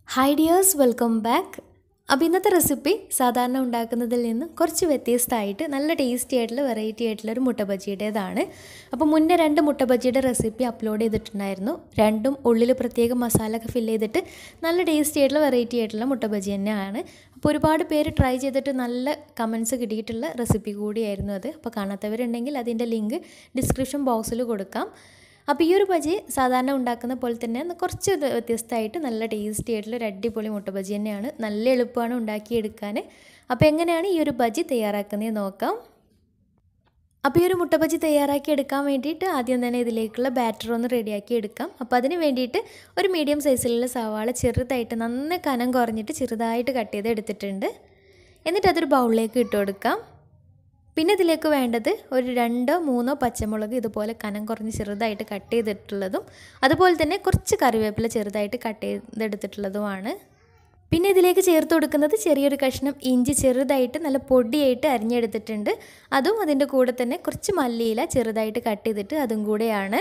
hi dears welcome back അപ്പോൾ ഇന്നത്തെ recipe സാധാരണ ഉണ്ടാക്കുന്നതിൽ നിന്ന് കുറച്ച് വ്യത്യസ്തമായിട്ട് നല്ല ടേസ്റ്റി ആയിട്ടുള്ള വെറൈറ്റി ആയിട്ടുള്ള ഒരു മുട്ട ബജിയുടേതാണ് അപ്പോൾ മുന്നേ രണ്ട് മുട്ട ബജിയുടെ റെസിപ്പി അപ്ലോഡ് ചെയ്തിട്ടുണ്ടായിരുന്നു രണ്ടും ഉള്ളിൽ പ്രത്യേക മസാല ഒക്കെ ഫില്ല് ചെയ്തിട്ട് നല്ല ടേസ്റ്റി ആയിട്ടുള്ള വെറൈറ്റി ആയിട്ടുള്ള മുട്ട ബജി തന്നെയാണ് അപ്പോൾ ഒരുപാട് പേര് ട്രൈ ചെയ്തിട്ട് നല്ല കമൻസ് കിട്ടിയിട്ടുള്ള റെസിപ്പി കൂടിയായിരുന്നു അത് അപ്പോൾ കാണാത്തവരുണ്ടെങ്കിൽ അതിൻ്റെ ലിങ്ക് ഡിസ്ക്രിപ്ഷൻ ബോക്സിൽ കൊടുക്കാം അപ്പോൾ ഈ ഒരു ബജി സാധാരണ ഉണ്ടാക്കുന്ന പോലെ തന്നെ കുറച്ച് ഇത് വ്യത്യസ്തമായിട്ട് നല്ല ടേസ്റ്റി ആയിട്ടുള്ള ഒരു അടിപൊളി മുട്ട ബജി തന്നെയാണ് നല്ല എളുപ്പമാണ് ഉണ്ടാക്കിയെടുക്കാൻ അപ്പോൾ എങ്ങനെയാണ് ഈ ഒരു ബജി തയ്യാറാക്കുന്നത് നോക്കാം അപ്പോൾ ഈ ഒരു മുട്ട ബജി തയ്യാറാക്കി എടുക്കാൻ വേണ്ടിയിട്ട് ആദ്യം തന്നെ ഇതിലേക്കുള്ള ബാറ്റർ ഒന്ന് റെഡിയാക്കി എടുക്കാം അപ്പോൾ അതിന് വേണ്ടിയിട്ട് ഒരു മീഡിയം സൈസിലുള്ള സവാള ചെറുതായിട്ട് നന്ന കനം കുറഞ്ഞിട്ട് ചെറുതായിട്ട് കട്ട് ചെയ്ത് എടുത്തിട്ടുണ്ട് എന്നിട്ട് അതൊരു ബൗളിലേക്ക് ഇട്ട് കൊടുക്കാം പിന്നെ ഇതിലേക്ക് വേണ്ടത് ഒരു രണ്ടോ മൂന്നോ പച്ചമുളക് ഇതുപോലെ കനം കുറഞ്ഞ് ചെറുതായിട്ട് കട്ട് ചെയ്തിട്ടുള്ളതും അതുപോലെ തന്നെ കുറച്ച് കറിവേപ്പില ചെറുതായിട്ട് കട്ട് ചെയ്തെടുത്തിട്ടുള്ളതുമാണ് പിന്നെ ഇതിലേക്ക് ചേർത്ത് കൊടുക്കുന്നത് ചെറിയൊരു കഷ്ണം ഇഞ്ചി ചെറുതായിട്ട് നല്ല പൊടിയായിട്ട് അരിഞ്ഞെടുത്തിട്ടുണ്ട് അതും അതിൻ്റെ കൂടെ തന്നെ കുറച്ച് മല്ലിയില ചെറുതായിട്ട് കട്ട് ചെയ്തിട്ട് അതും കൂടെയാണ്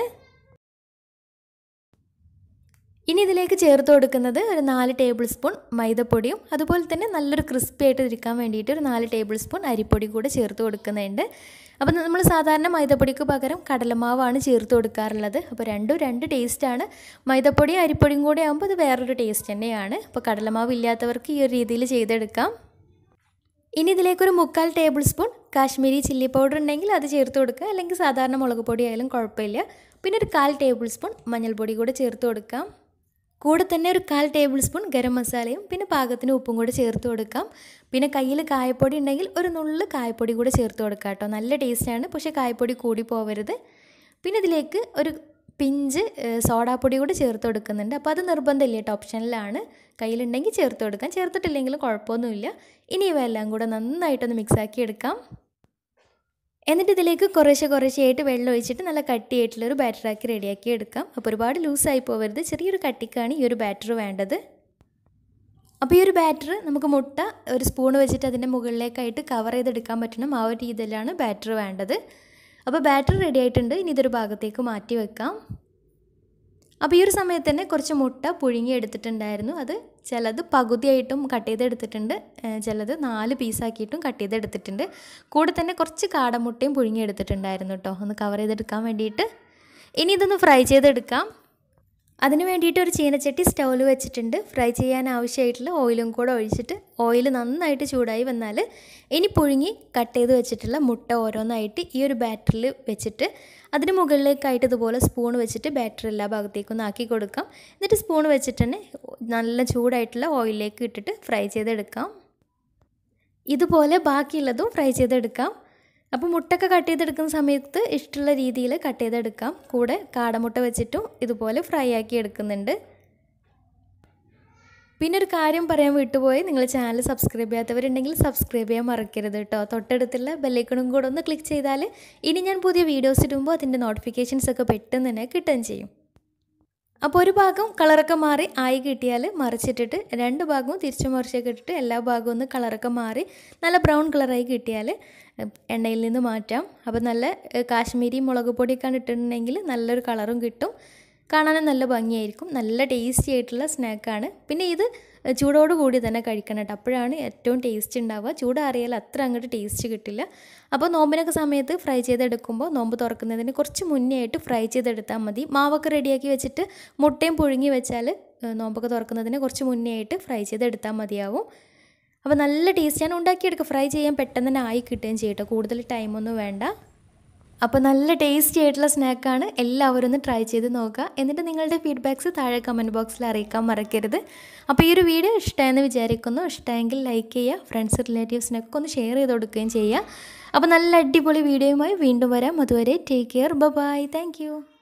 ഇനി ഇതിലേക്ക് ചേർത്ത് കൊടുക്കുന്നത് ഒരു നാല് ടേബിൾ സ്പൂൺ മൈദപ്പൊടിയും അതുപോലെ തന്നെ നല്ലൊരു ക്രിസ്പി ആയിട്ട് ഇരിക്കാൻ വേണ്ടിയിട്ട് ഒരു നാല് ടേബിൾ സ്പൂൺ അരിപ്പൊടി കൂടെ ചേർത്ത് കൊടുക്കുന്നുണ്ട് അപ്പോൾ നമ്മൾ സാധാരണ മൈദപ്പൊടിക്ക് പകരം കടലമാവാണ് ചേർത്ത് കൊടുക്കാറുള്ളത് അപ്പോൾ രണ്ടും രണ്ട് ടേസ്റ്റാണ് മൈദപ്പൊടിയും അരിപ്പൊടിയും കൂടെ ആകുമ്പോൾ അത് വേറൊരു ടേസ്റ്റ് തന്നെയാണ് അപ്പോൾ കടലമാവ് ഇല്ലാത്തവർക്ക് ഈ ഒരു രീതിയിൽ ചെയ്തെടുക്കാം ഇനി ഇതിലേക്കൊരു മുക്കാൽ tablespoon Kashmiri chilli powder ഉണ്ടെങ്കിൽ അത് ചേർത്ത് കൊടുക്കുക അല്ലെങ്കിൽ സാധാരണ മുളക് പൊടി ആയാലും കുഴപ്പമില്ല പിന്നെ ഒരു കാൽ ടേബിൾ സ്പൂൺ മഞ്ഞൾപ്പൊടി കൂടെ ചേർത്ത് കൊടുക്കാം കൂടെ തന്നെ ഒരു കാൽ ടേബിൾ സ്പൂൺ ഗരം മസാലയും പിന്നെ പാകത്തിന് ഉപ്പും കൂടെ ചേർത്ത് കൊടുക്കാം പിന്നെ കയ്യിൽ കായപ്പൊടി ഉണ്ടെങ്കിൽ ഒരു നുള്ള് കായപ്പൊടി കൂടെ ചേർത്ത് കൊടുക്കാം കേട്ടോ നല്ല ടേസ്റ്റാണ് പക്ഷേ കായപ്പൊടി കൂടി പോവരുത് പിന്നെ ഇതിലേക്ക് ഒരു പിഞ്ച് സോഡാപ്പൊടി കൂടെ ചേർത്ത് കൊടുക്കുന്നുണ്ട് അപ്പോൾ അത് നിർബന്ധമില്ല കേട്ടോ ഓപ്ഷനിലാണ് കയ്യിലുണ്ടെങ്കിൽ ചേർത്ത് കൊടുക്കാം ചേർത്തിട്ടില്ലെങ്കിലും കുഴപ്പമൊന്നുമില്ല ഇനി ഇവയെല്ലാം കൂടെ നന്നായിട്ടൊന്ന് മിക്സാക്കി എടുക്കാം എന്നിട്ട് ഇതിലേക്ക് കുറേശ്ശെ കുറേശ്ശെയായിട്ട് വെള്ളം ഒഴിച്ചിട്ട് നല്ല കട്ടിയായിട്ടുള്ളൊരു ബാറ്ററാക്കി റെഡിയാക്കി എടുക്കാം അപ്പോൾ ഒരുപാട് ലൂസായി പോകരുത് ചെറിയൊരു കട്ടിക്കാണ് ഈ ഒരു ബാറ്റർ വേണ്ടത് അപ്പോൾ ഈ ഒരു ബാറ്റർ നമുക്ക് മുട്ട ഒരു സ്പൂൺ വെച്ചിട്ട് അതിൻ്റെ മുകളിലേക്കായിട്ട് കവർ ചെയ്തെടുക്കാൻ പറ്റണം ആ ഒരു രീതിയിലാണ് ബാറ്റർ വേണ്ടത് അപ്പോൾ ബാറ്റർ റെഡി ആയിട്ടുണ്ട് ഇനി ഇതൊരു ഭാഗത്തേക്ക് മാറ്റി വെക്കാം അപ്പോൾ ഈ ഒരു സമയത്ത് തന്നെ കുറച്ച് മുട്ട പുഴുങ്ങി എടുത്തിട്ടുണ്ടായിരുന്നു അത് ചിലത് പകുതിയായിട്ടും കട്ട് ചെയ്തെടുത്തിട്ടുണ്ട് ചിലത് നാല് പീസാക്കിയിട്ടും കട്ട് ചെയ്തെടുത്തിട്ടുണ്ട് കൂടെ തന്നെ കുറച്ച് കാടമുട്ടയും പുഴുങ്ങി എടുത്തിട്ടുണ്ടായിരുന്നു കേട്ടോ ഒന്ന് കവർ ചെയ്തെടുക്കാൻ വേണ്ടിയിട്ട് ഇനി ഇതൊന്ന് ഫ്രൈ ചെയ്തെടുക്കാം അതിന് വേണ്ടിയിട്ട് ഒരു ചീനച്ചട്ടി സ്റ്റൗവിൽ വെച്ചിട്ടുണ്ട് ഫ്രൈ ചെയ്യാൻ ആവശ്യമായിട്ടുള്ള ഓയിലും കൂടെ ഒഴിച്ചിട്ട് ഓയിൽ നന്നായിട്ട് ചൂടായി വന്നാൽ ഇനി പുഴുങ്ങി കട്ട് ചെയ്ത് വെച്ചിട്ടുള്ള മുട്ട ഓരോന്നായിട്ട് ഈ ഒരു ബാറ്ററിൽ വെച്ചിട്ട് അതിന് മുകളിലേക്കായിട്ട് ഇതുപോലെ സ്പൂൺ വെച്ചിട്ട് ബാറ്ററി എല്ലാ ഭാഗത്തേക്കൊന്ന് ആക്കി കൊടുക്കാം എന്നിട്ട് സ്പൂൺ വെച്ചിട്ട് തന്നെ നല്ല ചൂടായിട്ടുള്ള ഓയിലിലേക്ക് ഇട്ടിട്ട് ഫ്രൈ ചെയ്തെടുക്കാം ഇതുപോലെ ബാക്കിയുള്ളതും ഫ്രൈ ചെയ്തെടുക്കാം അപ്പോൾ മുട്ടൊക്കെ കട്ട് ചെയ്തെടുക്കുന്ന സമയത്ത് ഇഷ്ടമുള്ള രീതിയിൽ കട്ട് ചെയ്തെടുക്കാം കൂടെ കാടമുട്ട വെച്ചിട്ടും ഇതുപോലെ ഫ്രൈ ആക്കി എടുക്കുന്നുണ്ട് പിന്നെ ഒരു കാര്യം പറയാൻ വിട്ടുപോയി നിങ്ങൾ ചാനൽ സബ്സ്ക്രൈബ് ചെയ്യാത്തവരുണ്ടെങ്കിൽ സബ്സ്ക്രൈബ് ചെയ്യാൻ മറക്കരുത് കേട്ടോ തൊട്ടടുത്തുള്ള ബെല്ലൈക്കണും കൂടെ ഒന്ന് ക്ലിക്ക് ചെയ്താൽ ഇനി ഞാൻ പുതിയ വീഡിയോസ് ഇടുമ്പോൾ അതിൻ്റെ നോട്ടിഫിക്കേഷൻസ് ഒക്കെ പെട്ടെന്ന് തന്നെ കിട്ടുകയും ചെയ്യും അപ്പോൾ ഒരു ഭാഗം കളറൊക്കെ മാറി ആയി കിട്ടിയാൽ മറിച്ചിട്ടിട്ട് രണ്ട് ഭാഗവും തിരിച്ചു മറിച്ചൊക്കെ ഇട്ടിട്ട് എല്ലാ ഭാഗവും ഒന്ന് കളറൊക്കെ മാറി നല്ല ബ്രൗൺ കളറായി കിട്ടിയാൽ എണ്ണയിൽ നിന്ന് മാറ്റാം അപ്പോൾ നല്ല കാശ്മീരി മുളക് പൊടിയൊക്കെയാണ് ഇട്ടിട്ടുണ്ടെങ്കിൽ നല്ലൊരു കളറും കിട്ടും കാണാനും നല്ല ഭംഗിയായിരിക്കും നല്ല ടേസ്റ്റി ആയിട്ടുള്ള സ്നാക്കാണ് പിന്നെ ഇത് ചൂടോട് കൂടി തന്നെ കഴിക്കണം കേട്ടോ അപ്പോഴാണ് ഏറ്റവും ടേസ്റ്റ് ഉണ്ടാവുക ചൂടാറിയാൽ അത്ര അങ്ങോട്ട് ടേസ്റ്റ് കിട്ടില്ല അപ്പോൾ നോമ്പിനൊക്കെ സമയത്ത് ഫ്രൈ ചെയ്തെടുക്കുമ്പോൾ നോമ്പ് തുറക്കുന്നതിന് കുറച്ച് മുന്നേ ആയിട്ട് ഫ്രൈ ചെയ്തെടുത്താൽ മതി മാവൊക്കെ റെഡിയാക്കി വെച്ചിട്ട് മുട്ടയും പുഴുങ്ങി വെച്ചാൽ നോമ്പൊക്കെ തുറക്കുന്നതിന് കുറച്ച് മുന്നേ ആയിട്ട് ഫ്രൈ ചെയ്തെടുത്താൽ മതിയാവും അപ്പോൾ നല്ല ടേസ്റ്റാണ് ഉണ്ടാക്കിയെടുക്കുക ഫ്രൈ ചെയ്യാൻ പെട്ടെന്ന് തന്നെ ആയി കിട്ടുകയും ചെയ്യട്ടോ കൂടുതൽ ടൈമൊന്നും വേണ്ട അപ്പോൾ നല്ല ടേസ്റ്റി ആയിട്ടുള്ള സ്നാക്കാണ് എല്ലാവരും ഒന്ന് ട്രൈ ചെയ്ത് നോക്കുക എന്നിട്ട് നിങ്ങളുടെ ഫീഡ്ബാക്ക്സ് താഴെ കമൻറ്റ് ബോക്സിൽ അറിയിക്കാൻ മറക്കരുത് അപ്പോൾ ഈ ഒരു വീഡിയോ ഇഷ്ടമായെന്ന് വിചാരിക്കുന്നു ഇഷ്ടമെങ്കിൽ ലൈക്ക് ചെയ്യുക ഫ്രണ്ട്സ് റിലേറ്റീവ്സിനൊക്കെ ഒന്ന് ഷെയർ ചെയ്ത് കൊടുക്കുകയും ചെയ്യുക അപ്പോൾ നല്ല അടിപൊളി വീഡിയോയുമായി വീണ്ടും വരാം അതുവരെ ടേക്ക് കെയർ ബൈ താങ്ക്